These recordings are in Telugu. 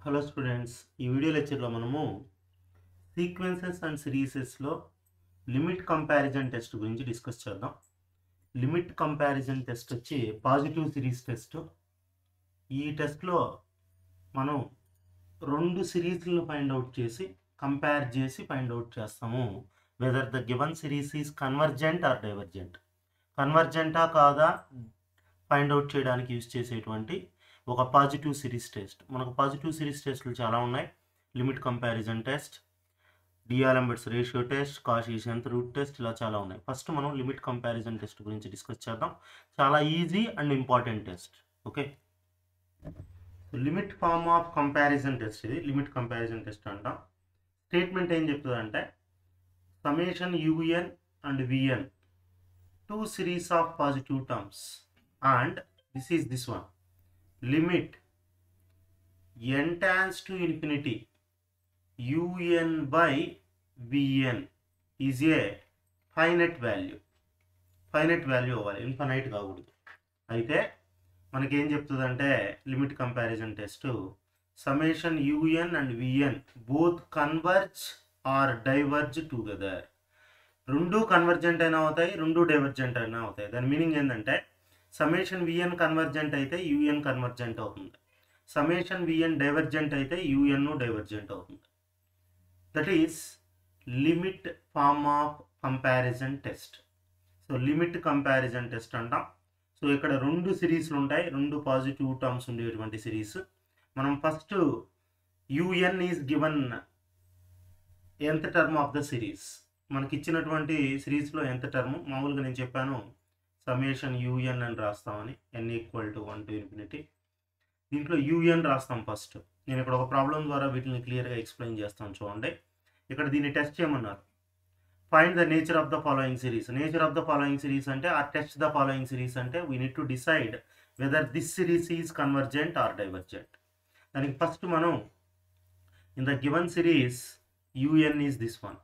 హలో స్టూడెంట్స్ ఈ వీడియో లెక్చర్లో మనము సీక్వెన్సెస్ అండ్ సిరీసెస్లో లిమిట్ కంపారిజన్ టెస్ట్ గురించి డిస్కస్ చేద్దాం లిమిట్ కంపారిజన్ టెస్ట్ వచ్చి పాజిటివ్ సిరీస్ టెస్ట్ ఈ టెస్ట్లో మనం రెండు సిరీస్లను ఫైండ్ అవుట్ చేసి కంపేర్ చేసి ఫైండ్ అవుట్ చేస్తాము whether the given series is convergent or divergent కన్వర్జెంటా కాదా ఫైండ్ అవుట్ చేయడానికి యూజ్ చేసేటువంటి ఒక పాజిటివ్ సిరీస్ టెస్ట్ మనకు పాజిటివ్ సిరీస్ టెస్ట్లు చాలా ఉన్నాయి limit comparison test D'Alembert's ratio test Cauchy's nth root test ఇలా చాలా ఉన్నాయి ఫస్ట్ మనం లిమిట్ కంపారిజన్ టెస్ట్ గురించి డిస్కస్ చేద్దాం చాలా easy and important test okay limit form of comparison test ఇది లిమిట్ కంపారిజన్ టెస్ట్ అంటాం స్టేట్మెంట్ ఏం చెప్తుందంటే summation UN and VN two series of positive terms and this is this one limit n tends to infinity un by vn is a finite value finite value అవ్వాలి ఇన్ఫైనైట్ కాకూడదు అయితే మనకేం చెప్తుందంటే limit comparison test summation UN and VN both converge or diverge together రెండు కన్వర్జెంట్ అయినా అవుతాయి రెండు డైవర్జెంట్ అయినా అవుతాయి దాని మీనింగ్ ఏంటంటే సమేషన్ విఎన్ కన్వర్జెంట్ అయితే యూఎన్ కన్వర్జెంట్ అవుతుంది సమేషన్ విఎన్ డైవర్జెంట్ అయితే యూఎన్ డైవర్జెంట్ అవుతుంది that is limit form of comparison test so limit comparison test అంటాం సో ఇక్కడ రెండు సిరీస్లు ఉంటాయి రెండు పాజిటివ్ టర్మ్స్ ఉండేటువంటి సిరీస్ మనం ఫస్ట్ యూఎన్ ఈజ్ గివన్ ఎంత టర్మ్ ఆఫ్ ద సిరీస్ మనకి ఇచ్చినటువంటి సిరీస్లో ఎంత టర్మ్ మామూలుగా నేను చెప్పాను సమేషన్ యూఎన్ అని రాస్తామని N equal to one to infinity దీంట్లో యూఎన్ రాస్తాం ఫస్ట్ నేను ఇక్కడ ఒక ప్రాబ్లం ద్వారా వీటిని క్లియర్గా ఎక్స్ప్లెయిన్ చేస్తాను చూడండి ఇక్కడ దీన్ని టెస్ట్ చేయమన్నారు find the nature of the following series nature of the following series అంటే ఆ టెస్ట్ ద ఫాలోయింగ్ సిరీస్ అంటే we need to decide whether this series is convergent or divergent దానికి ఫస్ట్ మనం in the given series u n is this one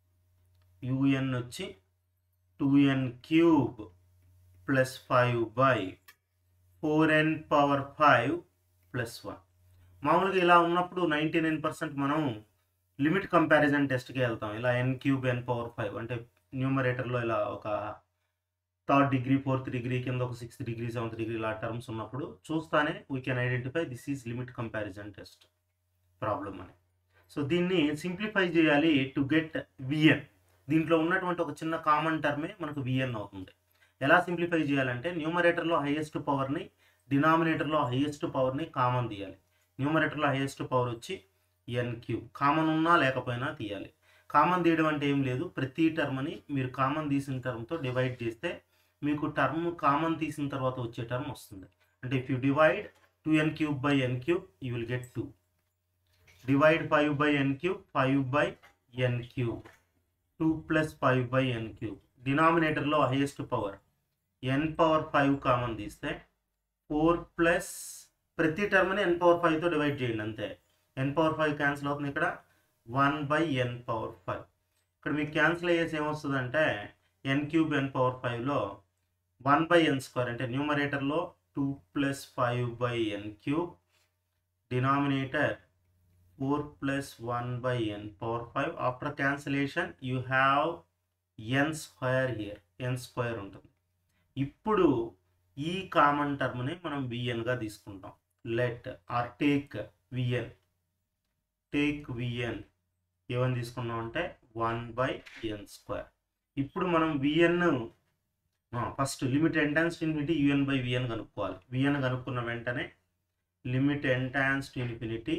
u n వచ్చి two n cube plus five by four n power five plus one మామూలుగా ఇలా ఉన్నప్పుడు నైంటీ నైన్ పర్సెంట్ మనం లిమిట్ కంపారిజన్ టెస్ట్కి వెళ్తాం ఇలా n cube n power five అంటే న్యూమరేటర్లో ఇలా ఒక థర్డ్ డిగ్రీ ఫోర్త్ డిగ్రీ కింద ఒక సిక్స్త్ డిగ్రీ సెవెంత్ డిగ్రీ ఇలా టర్మ్స్ ఉన్నప్పుడు చూస్తానే we can identify this is limit comparison test problem అని సో దీన్ని సింప్లిఫై చేయాలి టు గెట్ విఎన్ దీంట్లో ఉన్నటువంటి ఒక చిన్న కామన్ టర్మే మనకు విఎన్ అవుతుంది ఎలా సింప్లిఫై చేయాలంటే న్యూమరేటర్లో హైయెస్ట్ పవర్ని డినామినేటర్లో హైయెస్ట్ పవర్ని కామన్ తీయాలి న్యూమరేటర్లో హైయెస్ట్ పవర్ వచ్చి ఎన్ క్యూబ్ కామన్ ఉన్నా లేకపోయినా తీయాలి కామన్ తీయడం అంటే ఏం లేదు ప్రతి టర్మ్ని మీరు కామన్ తీసిన టర్మ్తో డివైడ్ చేస్తే మీకు టర్మ్ కామన్ తీసిన తర్వాత వచ్చే టర్మ్ వస్తుంది అంటే if you divide two n cube by n cube you will get two divide five by n cube five by n cube two plus five by n cube డినామినేటర్లో highest power n power five common తీస్తే ఫోర్ ప్లస్ ప్రతి టర్మ్ని ఎన్ పవర్ ఫైవ్తో డివైడ్ చేయండి అంతే ఎన్ పవర్ ఫైవ్ క్యాన్సిల్ అవుతుంది ఇక్కడ one by n power five ఇక్కడ మీకు క్యాన్సిల్ అయ్యేసి ఏమొస్తుందంటే ఎన్ క్యూబ్ ఎన్ పవర్ ఫైవ్లో వన్ బై ఎన్ స్క్వేర్ అంటే న్యూమరేటర్లో two plus five by n cube denominator four plus one by n power five after cancellation you have n square here n square ఉంటుంది ఇప్పుడు ఈ కామన్ టర్మ్ని మనం విఎన్గా తీసుకుంటాం let are take v n take v n ఏమని తీసుకున్నాం అంటే వన్ బై ఎన్ స్క్వేర్ ఇప్పుడు మనం v n first limit n tends infinity u n by v n కనుక్కోవాలి విఎన్ కనుక్కున్న వెంటనే limit n tends to infinity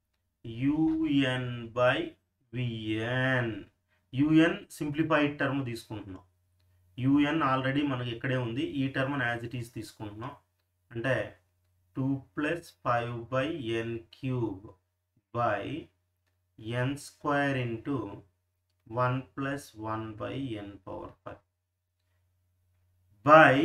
u n by v n u n simplified term తీసుకుంటున్నాం యుఎన్ ఆల్రెడీ మనకి ఇక్కడే ఉంది ఈ టర్మ్ యాజ్ ఇట్ ఈస్ తీసుకుంటున్నాం అంటే two plus five by n cube by n square into one plus one by n power five by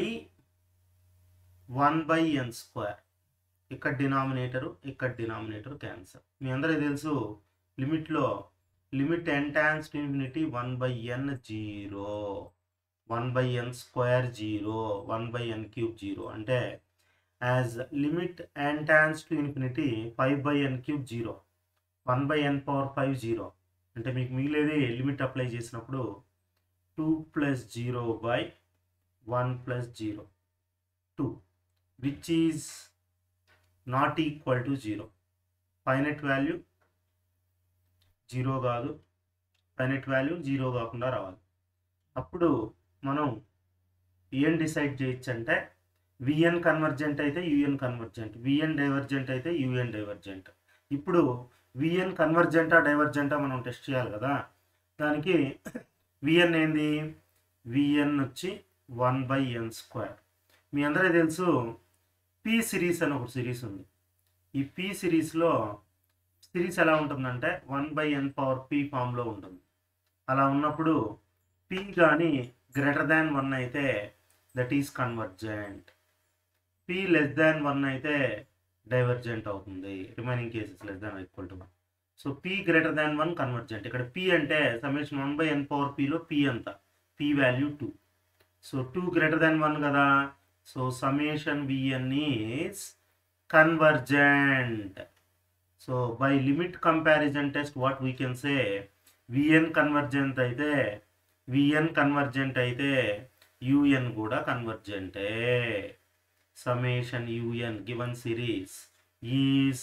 one by n square ఇక్కడ డినామినేటరు ఇక్కడ డినామినేటర్ క్యాన్సర్ మీ అందరికీ తెలుసు లిమిట్లో limit n tends to infinity one by n zero one by n square zero one by n cube zero అంటే as limit n tends to infinity five by n cube zero one by n power five zero అంటే మీకు మిగిలేది లిమిట్ అప్లై చేసినప్పుడు two plus zero by one plus zero two which is not equal to zero finite value zero కాదు ఫైనట్ వాల్యూ జీరో కాకుండా రావాలి అప్పుడు మనం ఏం డిసైడ్ చేయొచ్చు అంటే విఎన్ కన్వర్జెంట్ అయితే యుఎన్ కన్వర్జెంట్ విఎన్ డైవర్జెంట్ అయితే యుఎన్ డైవర్జెంట్ ఇప్పుడు విఎన్ కన్వర్జెంటా డైవర్జెంటా మనం టెస్ట్ చేయాలి కదా దానికి విఎన్ ఏంది విఎన్ వచ్చి వన్ బై ఎన్ స్క్వేర్ మీ అందరికీ తెలుసు పి సిరీస్ అని ఒక సిరీస్ ఉంది ఈ పి సిరీస్లో సిరీస్ ఎలా ఉంటుందంటే one by n power p ఫామ్లో ఉంటుంది అలా ఉన్నప్పుడు పి కానీ గ్రేటర్ దాన్ వన్ అయితే that is convergent p less than one అయితే డైవర్జెంట్ అవుతుంది remaining cases less than equal to one so p greater than one convergent ఇక్కడ పి అంటే summation one by n power పిలో పి అంత p value two so two greater than one కదా so summation v n is convergent so by limit comparison test what we can say v n convergent అయితే విఎన్ కన్వర్జెంట్ అయితే యుఎన్ కూడా కన్వర్జెంటే summation u n given series is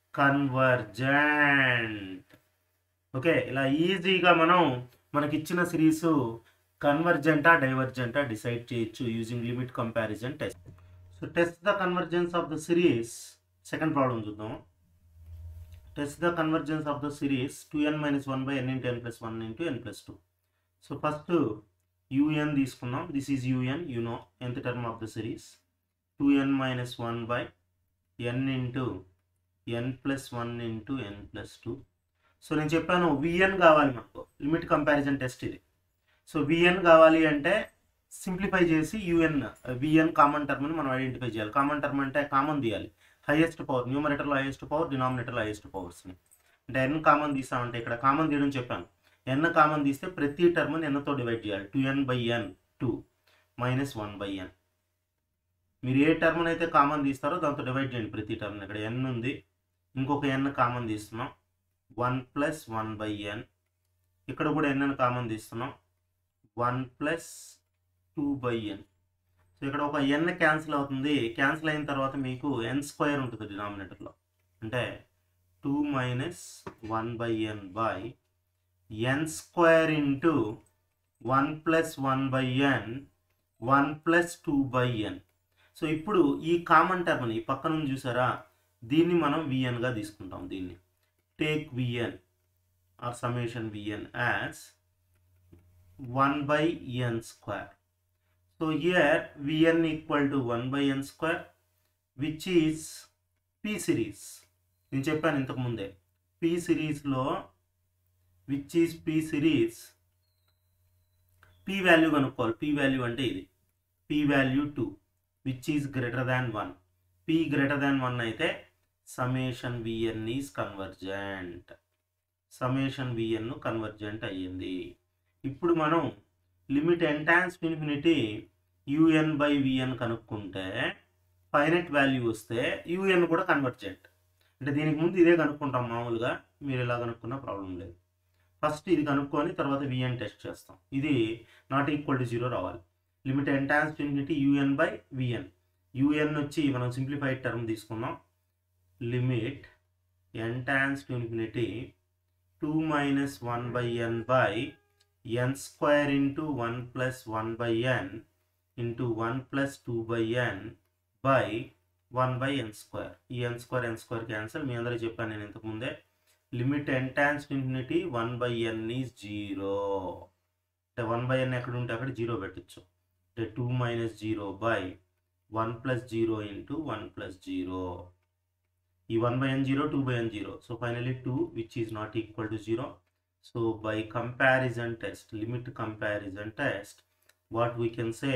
convergent okay ఇలా ఈజీగా మనం మనకిచ్చిన సిరీసు కన్వర్జెంటా డైవర్జెంటా డిసైడ్ చేయొచ్చు using limit comparison test so test the convergence of the series second problem చూద్దాం test the convergence of the series two n minus one by n into n plus one into n plus two so first u n తీసుకున్నాం దిస్ ఈజ్ యూఎన్ యూనో ఎంత term of the series two n minus one by n into n plus one into n plus two so నేను చెప్పాను విఎన్ కావాలి మనకు లిమిట్ కంపారిజన్ టెస్ట్ ఇది సో విఎన్ కావాలి అంటే సింప్లిఫై చేసి యూఎన్ విఎన్ కామన్ టర్మ్ అని మనం ఐడెంటిఫై చేయాలి కామన్ టర్మ్ అంటే కామన్ తీయాలి హైయెస్ట్ పవర్ న్యూమరేటర్లో హైయెస్ట్ పవర్ డినామినేటర్లో హైయెస్ట్ పవర్స్ని అంటే ఎన్ కామన్ తీసామంటే ఇక్కడ కామన్ తీయడం చెప్పాను ఎన్ కామన్ తీస్తే ప్రతి టర్మ్ని ఎన్తో డివైడ్ చేయాలి two n by n two minus one by n మీరు ఏ టర్మ్ని అయితే కామన్ తీస్తారో దాంతో డివైడ్ చేయండి ప్రతి టర్మ్ ఇక్కడ ఎన్ ఉంది ఇంకొక ఎన్ కామన్ తీస్తున్నాం one plus one by n ఇక్కడ కూడా ఎన్ అని కామన్ తీస్తున్నాం one plus two by n so ఇక్కడ ఒక ఎన్ క్యాన్సిల్ అవుతుంది క్యాన్సిల్ అయిన తర్వాత మీకు ఎన్ స్క్వేర్ ఉంటుంది డినామినేటర్లో అంటే two minus one by n by n square into one plus one by n one plus two by n so ఇప్పుడు ఈ కామన్ టర్మ్ని ఈ పక్క నుంచి చూసారా దీన్ని మనం విఎన్గా తీసుకుంటాం దీన్ని take v n or summation v n as one by n square so here v n equal to one by n square which is p series నేను చెప్పాను ఇంతకుముందే పి సిరీస్లో which is p series p value కనుక్కోవాలి పి వాల్యూ అంటే ఇది p value two which is greater than one p greater than one అయితే summation v n is convergent summation VN convergent అయ్యింది ఇప్పుడు మనం limit n tends infinity u n by v n కనుక్కుంటే ఫైనట్ వాల్యూ వస్తే యూఎన్ కూడా కన్వర్జెంట్ అంటే దీనికి ముందు ఇదే కనుక్కుంటాం మామూలుగా మీరు ఇలా కనుక్కున్నా ప్రాబ్లం లేదు ఫస్ట్ ఇది కనుక్కొని తర్వాత విఎన్ టెస్ట్ చేస్తాం ఇది నాట్ ఈక్వల్ టు జీరో రావాలి limit n tends infinity u n by v n u n వచ్చి మనం సింప్లిఫైడ్ టర్మ్ తీసుకున్నాం limit n tends infinity two minus one by n by n square into one plus one by n into one plus two by n by one by n square ఈ n square n square cancel మీ అందరూ చెప్పాను నేను ఇంతకుముందే limit n tends infinity one by n is zero అంటే వన్ బై ఎన్ ఎక్కడ ఉంటే అక్కడ జీరో పెట్టచ్చు అంటే two minus zero by one plus zero into one plus zero ఈ one by n zero two by n zero so finally two which is not equal to zero so by comparison test limit comparison test what we can say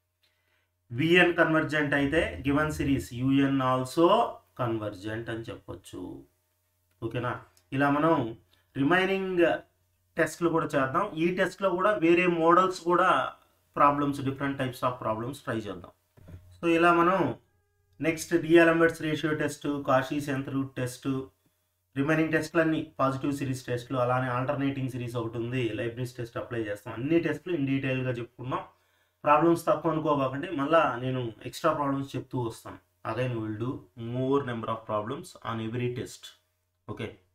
v n convergent అయితే given series u n also convergent అని చెప్పొచ్చు ఓకేనా ఇలా మనం రిమైనింగ్ టెస్ట్లు కూడా చేద్దాం ఈ టెస్ట్లో కూడా వేరే మోడల్స్ కూడా problems different types of problems try చేద్దాం సో ఇలా మనం next D'Alembert's ratio test Cauchy nth root test remaining టెస్ట్లు అన్ని పాజిటివ్ సిరీస్ టెస్ట్లు అలానే ఆల్టర్నేటింగ్ సిరీస్ ఒకటి ఉంది లైబ్రరీస్ టెస్ట్ అప్లై చేస్తాం అన్ని టెస్ట్లు ఇన్ డీటెయిల్గా చెప్పుకున్నాం ప్రాబ్లమ్స్ తక్కువ అనుకోబాకండి మళ్ళీ నేను ఎక్స్ట్రా ప్రాబ్లమ్స్ చెప్తూ వస్తాను again will do more number of problems on every test okay